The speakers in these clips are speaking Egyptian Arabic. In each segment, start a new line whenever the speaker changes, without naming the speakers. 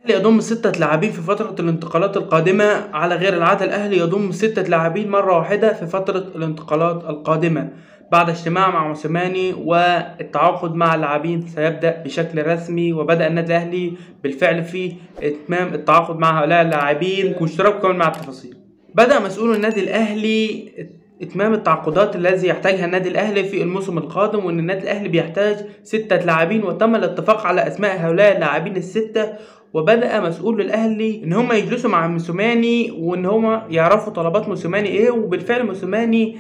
الأهلي يضم ستة لاعبين في فترة الانتقالات القادمة على غير العادة الأهلي يضم ستة لاعبين مرة واحدة في فترة الانتقالات القادمة بعد اجتماع مع موسيماني والتعاقد مع اللاعبين سيبدأ بشكل رسمي وبدأ النادي الأهلي بالفعل في إتمام التعاقد مع هؤلاء اللاعبين واشتراكه كمان مع التفاصيل بدأ مسؤول النادي الأهلي إتمام التعاقدات الذي يحتاجها النادي الأهلي في الموسم القادم وإن النادي الأهلي بيحتاج ستة لاعبين وتم الاتفاق على أسماء هؤلاء اللاعبين الستة وبدأ مسؤول الأهلي إن هم يجلسوا مع موسيماني وإن هم يعرفوا طلبات موسيماني إيه وبالفعل موسيماني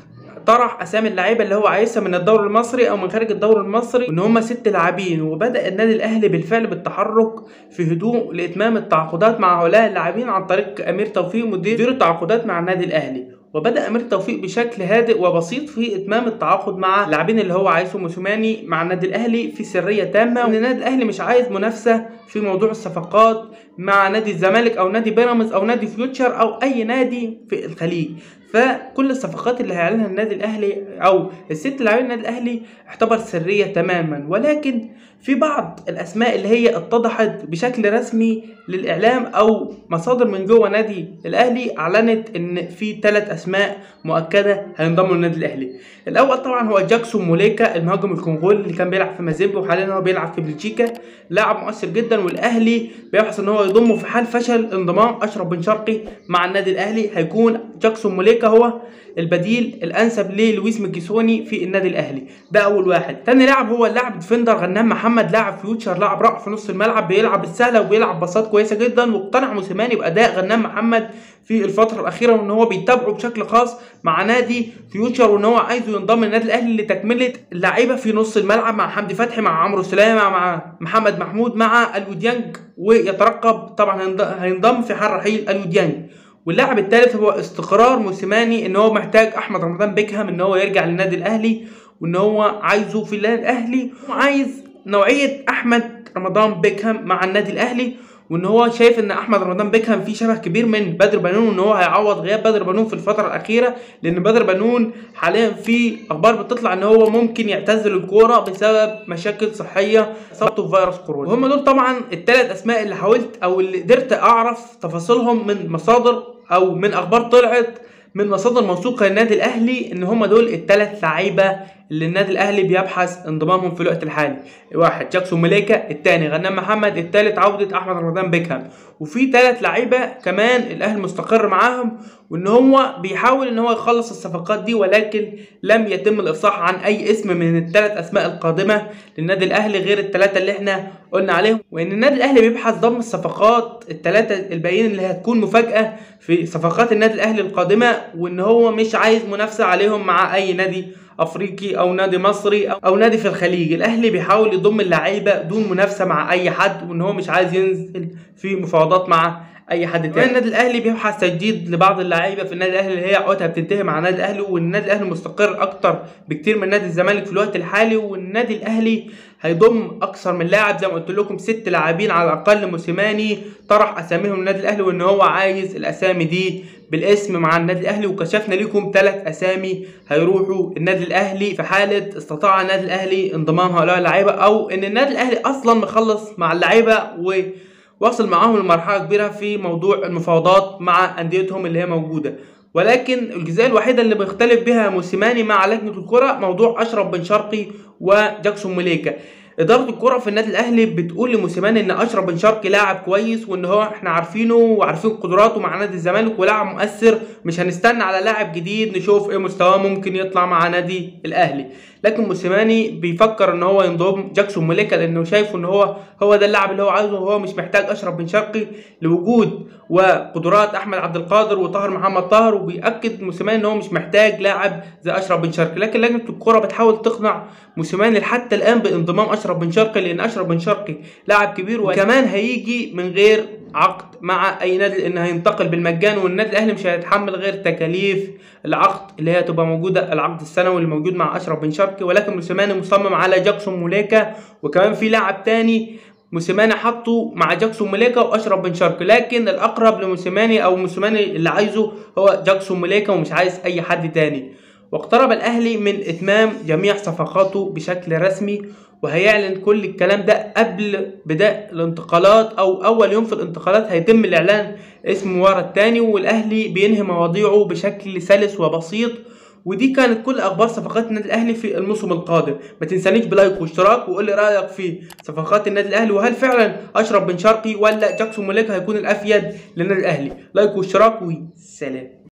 طرح اسامي اللعيبه اللي هو عايزها من الدوري المصري او من خارج الدوري المصري وان هم ست لاعبين وبدا النادي الاهلي بالفعل بالتحرك في هدوء لاتمام التعاقدات مع هؤلاء اللاعبين عن طريق امير توفيق مدير التعاقدات مع النادي الاهلي وبدا امير توفيق بشكل هادئ وبسيط في اتمام التعاقد مع اللاعبين اللي هو عايزه موسيماني مع النادي الاهلي في سريه تامه وان النادي الاهلي مش عايز منافسه في موضوع الصفقات مع نادي الزمالك او نادي بيراميدز او نادي فيوتشر او اي نادي في الخليج فكل الصفقات اللي هيعلنها النادي الاهلي او الست لاعبين النادي الاهلي اعتبر سريه تماما ولكن في بعض الاسماء اللي هي اتضحت بشكل رسمي للاعلام او مصادر من جوه نادي الاهلي اعلنت ان في ثلاث اسماء مؤكده هينضموا للنادي الاهلي الاول طبعا هو جاكسون موليكا المهاجم الكونغولي اللي كان بيلعب في مازيمبي وحاليا هو بيلعب في بلجيكا لاعب مؤثر جدا والاهلي بيبحث ان هو يضمه في حال فشل انضمام اشرف بن شرقي مع النادي الاهلي هيكون جاكسون موليكا هو البديل الانسب للويس ميكيسوني في النادي الاهلي ده اول واحد تاني لاعب هو اللاعب ديفندر غنام محمد لاعب فيوتشر لاعب رائع في نص الملعب بيلعب بالسهله وبيلعب باصات كويسه جدا واقتنع موسيماني باداء غنام محمد في الفتره الاخيره وان هو بيتابعه بشكل خاص مع نادي فيوتشر وان هو عايزه ينضم للنادي الاهلي لتكمله اللعيبه في نص الملعب مع حمدي فتحي مع عمرو سلامه مع محمد محمود مع الوديانج ويترقب طبعا هينضم في حال رحيل الوديانج واللاعب الثالث هو استقرار موسيماني ان هو محتاج احمد رمضان بيكهام ان هو يرجع للنادي الاهلي وان هو عايزه في النادي الاهلي وعايز نوعيه احمد رمضان بيكهام مع النادي الاهلي وان هو شايف ان احمد رمضان بيكهام فيه شبه كبير من بدر بنون وان هو هيعوض غياب بدر بنون في الفتره الاخيره لان بدر بنون حاليا في اخبار بتطلع ان هو ممكن يعتزل الكوره بسبب مشاكل صحيه اصابته بفيروس كورونا وهم دول طبعا الثلاث اسماء اللي حاولت او اللي قدرت اعرف تفاصيلهم من مصادر او من اخبار طلعت من مصادر موثوقه للنادي الاهلي ان هم دول الثلاث لعيبه اللي النادي الاهلي بيبحث انضمامهم في الوقت الحالي واحد جاكسون مليكا الثاني غنام محمد الثالث عوده احمد رمضان بيكهام وفي ثلاث لعيبه كمان الاهلي مستقر معاهم وان هو بيحاول ان هو يخلص الصفقات دي ولكن لم يتم الافصاح عن اي اسم من الثلاث اسماء القادمه للنادي الاهلي غير الثلاثه اللي احنا قلنا عليهم وان النادي الاهلي بيبحث ضم الصفقات الثلاثه الباقيين اللي هتكون مفاجاه في صفقات النادي الاهلي القادمه وان هو مش عايز منافسه عليهم مع اي نادي افريقي او نادي مصري او نادي في الخليج الاهلي بيحاول يضم اللعيبه دون منافسه مع اي حد وان هو مش عايز ينزل في مفاوضات مع اي حد تاني النادي الاهلي بيبحث تجديد لبعض اللعيبه في النادي الاهلي اللي هي عقودها بتنتهي مع النادي الاهلي والنادي الاهلي مستقر اكتر بكتير من نادي الزمالك في الوقت الحالي والنادي الاهلي هيضم اكثر من لاعب زي ما قلت لكم ست لاعبين على الاقل موسيماني طرح اساميهم النادي الاهلي وان هو عايز الاسامي دي بالاسم مع النادي الاهلي وكشفنا لكم ثلاث اسامي هيروحوا النادي الاهلي في حاله استطاع النادي الاهلي انضمام هؤلاء اللعيبه او ان النادي الاهلي اصلا مخلص مع اللعيبه و وصل معاهم لمرحله كبيره في موضوع المفاوضات مع انديتهم اللي هي موجوده ولكن الجزئيه الوحيده اللي بيختلف بها موسيماني مع لجنه الكره موضوع اشرف بن شرقي وجاكسون مليكا اداره الكره في النادي الاهلي بتقول لموسيماني ان اشرف بن شرقي لاعب كويس وان هو احنا عارفينه وعارفين قدراته مع نادي الزمالك ولاعب مؤثر مش هنستنى على لاعب جديد نشوف ايه مستواه ممكن يطلع مع نادي الاهلي لكن موسيماني بيفكر ان هو ينضم جاكسون مليكا لانه شايف ان هو هو ده اللاعب اللي هو عايزه وهو مش محتاج اشرف بن شرقي لوجود وقدرات احمد عبد القادر وطاهر محمد طاهر وبياكد موسيماني ان هو مش محتاج لاعب زي اشرف بن شرقي لكن لجنه الكره بتحاول تقنع موسيماني حتى الان بانضمام اشرف بن شرقي لان اشرف بن شرقي لاعب كبير وكمان هيجي من غير عقد مع اي نادي لان هينتقل بالمجان والنادي الاهلي مش هيتحمل غير تكاليف العقد اللي هي تبقى موجوده العقد السنوي اللي موجود مع اشرف بن شرقي ولكن موسيماني مصمم على جاكسون موليكا وكمان في لاعب تاني موسيماني حطه مع جاكسون مليكا واشرف بن شرقي لكن الاقرب لموسيماني او موسيماني اللي عايزه هو جاكسون مليكا ومش عايز اي حد تاني واقترب الأهلي من إتمام جميع صفقاته بشكل رسمي وهيعلن كل الكلام ده قبل بداية الانتقالات أو أول يوم في الانتقالات هيتم الإعلان اسم ورا التاني والأهلي بينهي مواضيعه بشكل سلس وبسيط ودي كانت كل اخبار صفقات النادي الاهلي في الموسم القادم ما تنسانيش بلايك واشتراك وقول لي رايك في صفقات النادي الاهلي وهل فعلا اشرف بن شرقي ولا جاكسون موليكا هيكون الافيد للنادي الاهلي لايك واشتراك وسلام